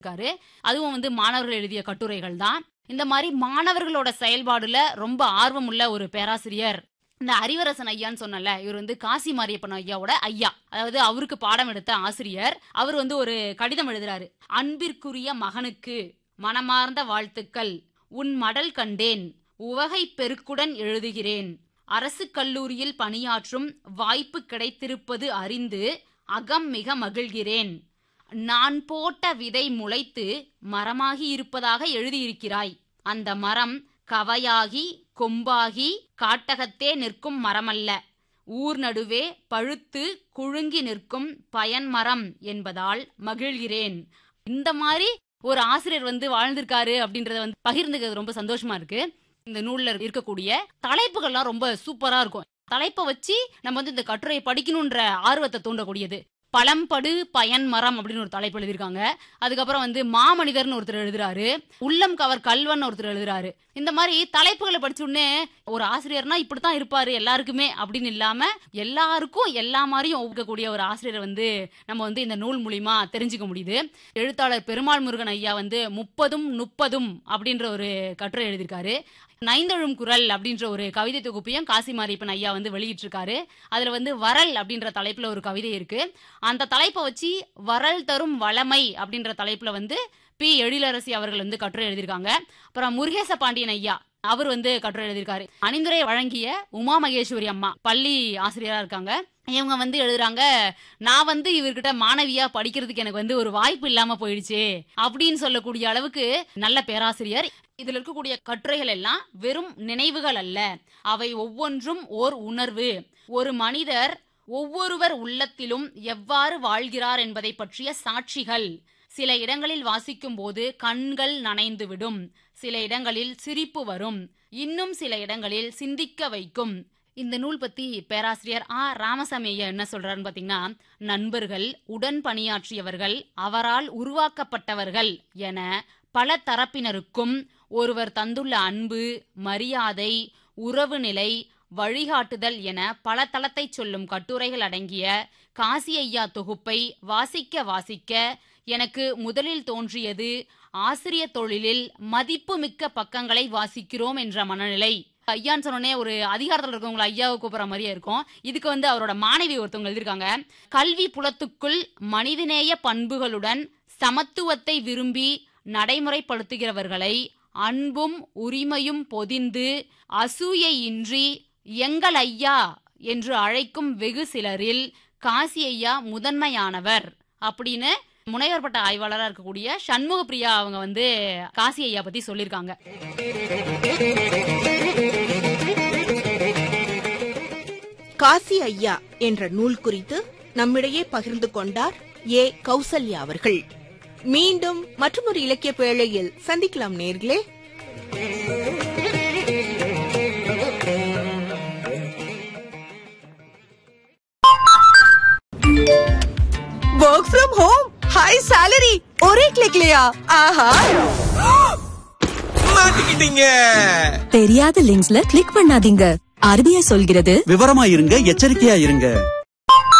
இருக்காரு அதுவும் வந்து மாணவர்கள் எழுதிய கட்டுரைகள் தான் இந்த மாதிரி மாணவர்களோட செயல்பாடுல ரொம்ப ஆர்வம் உள்ள ஒரு பேராசிரியர் இந்த அறிவரசன் ஐயான்னு சொன்னல இவர் வந்து காசி மாரியப்பன் ஐயாவோட ஐயா அதாவது அவருக்கு பாடம் எடுத்த ஆசிரியர் அவர் வந்து ஒரு கடிதம் எழுதுறாரு அன்பிற்குரிய மகனுக்கு மனமார்ந்த வாழ்த்துக்கள் உன் மடல் கண்டேன் உவகை பெருக்குடன் எழுதுகிறேன் அரசு கல்லூரியில் பணியாற்றும் வாய்ப்பு கிடைத்திருப்பது அறிந்து அகம் மிக மகிழ்கிறேன் நான் போட்ட விதை முளைத்து மரமாகி இருப்பதாக எழுதியிருக்கிறாய் அந்த மரம் கவையாகி கொம்பாகி காட்டகத்தே நிற்கும் மரமல்ல ஊர் நடுவே பழுத்து குழுங்கி நிற்கும் பயன்மரம் என்பதால் மகிழ்கிறேன் இந்த மாதிரி ஒரு ஆசிரியர் வந்து வாழ்ந்திருக்காரு அப்படின்றத வந்து பகிர்ந்துக்கிறது ரொம்ப சந்தோஷமா இருக்கு இந்த நூல்ல இருக்கக்கூடிய தலைப்புகள்லாம் ரொம்ப சூப்பரா இருக்கும் தலைப்பை வச்சு நம்ம வந்து இந்த கட்டுரையை படிக்கணுன்ற ஆர்வத்தை தூண்டக்கூடியது பழம்படு பயன் மரம் அப்படின்னு ஒரு தலைப்பு எழுதியிருக்காங்க அதுக்கப்புறம் வந்து மாமனிதர்னு ஒருத்தர் எழுதுறாரு உள்ளம் கவர் கல்வன் ஒருத்தர் எழுதுறாரு இந்த மாதிரி தலைப்புகளை படிச்ச உடனே ஒரு ஆசிரியர்னா இப்படித்தான் இருப்பாரு எல்லாருக்குமே அப்படின்னு இல்லாம எல்லாருக்கும் எல்லா மாதிரியும் ஒவ்வொருக்கக்கூடிய ஒரு ஆசிரியரை வந்து நம்ம வந்து இந்த நூல் மூலியமா தெரிஞ்சுக்க முடியுது எழுத்தாளர் பெருமாள் முருகன் ஐயா வந்து முப்பதும் முப்பதும் அப்படின்ற ஒரு கட்டுரை எழுதியிருக்காரு நைந்தழும் குரல் அப்படின்ற ஒரு கவிதை தொகுப்பையும் காசி மாரியப்பன் ஐயா வந்து வெளியிட்டிருக்காரு அதுல வந்து வரல் அப்படின்ற தலைப்புல ஒரு கவிதை இருக்கு அந்த தலைப்பை வச்சு வரல் தரும் வளமை அப்படின்ற தலைப்புல வந்து பி எழிலரசி அவர்கள் வந்து கட்டுரை எழுதியிருக்காங்க அப்புறம் முருகேச பாண்டியன் ஐயா அவர் வந்து கட்டுரை எழுதியிருக்காரு அணிந்துரை வழங்கிய உமா மகேஸ்வரி அம்மா பள்ளி ஆசிரியரா இருக்காங்க இவங்க வந்து எழுதுறாங்க நான் வந்து இவர்கிட்ட மாணவியா படிக்கிறதுக்கு எனக்கு வந்து ஒரு வாய்ப்பு இல்லாம போயிடுச்சு அப்படின்னு சொல்லக்கூடிய அளவுக்கு நல்ல பேராசிரியர் இதுல இருக்கக்கூடிய கட்டுரைகள் எல்லாம் வெறும் நினைவுகள் அல்ல அவை ஒவ்வொன்றும் ஓர் உணர்வு ஒரு மனிதர் ஒவ்வொருவர் உள்ளத்திலும் எவ்வாறு வாழ்கிறார் என்பதை பற்றிய சாட்சிகள் சில இடங்களில் வாசிக்கும் போது கண்கள் நனைந்துவிடும் சில இடங்களில் சிரிப்பு வரும் இன்னும் சில இடங்களில் சிந்திக்க வைக்கும் இந்த நூல் பத்தி பேராசிரியர் ஆ ராமசாமி ஐயா என்ன சொல்றாருன்னு பாத்தீங்கன்னா நண்பர்கள் உடன் பணியாற்றியவர்கள் அவரால் உருவாக்கப்பட்டவர்கள் என பல தரப்பினருக்கும் ஒருவர் தந்துள்ள அன்பு மரியாதை உறவு நிலை வழிகாட்டுதல் என பல தளத்தை சொல்லும் கட்டுரைகள் அடங்கிய காசி ஐயா தொகுப்பை வாசிக்க வாசிக்க எனக்கு முதலில் தோன்றியது ஆசிரிய தொழிலில் மதிப்புமிக்க பக்கங்களை வாசிக்கிறோம் என்ற மனநிலை ஐயான்னு சொன்னோடனே ஒரு அதிகாரத்தில் இருக்கவங்களை ஐயாவை கூப்பிடுற மாதிரியே இருக்கும் இதுக்கு வந்து அவரோட மாணவி ஒருத்தவங்க எழுதியிருக்காங்க கல்வி புலத்துக்குள் மனிதநேய பண்புகளுடன் சமத்துவத்தை விரும்பி நடைமுறைப்படுத்துகிறவர்களை அன்பும் உரிமையும் பொதிந்து அசூயையின்றி எங்கள் ஐயா என்று அழைக்கும் வெகு சிலரில் காசி ஐயா முதன்மையானவர் அப்படின்னு முனைவர்பட்ட ஆய்வாளராக இருக்கக்கூடிய சண்முக பிரியா அவங்க வந்து காசி ஐயா பத்தி சொல்லியிருக்காங்க காசி ஐயா என்ற நூல் குறித்து நம்மிடையே பகிர்ந்து கொண்டார் ஏ கௌசல்யா அவர்கள் மீண்டும் மற்றொரு இலக்கிய பேழையில் சந்திக்கலாம் நேர்களே work from home high salary और एक क्लिक लिया ஆஹா மாட்டிக்கிட்டீங்க தெரியாத லிங்க்ஸ்ல கிளிக் பண்ணாதீங்க ஆர்பிஐ சொல்கிறது விவரமா இருங்க எச்சரிக்கையா இருங்க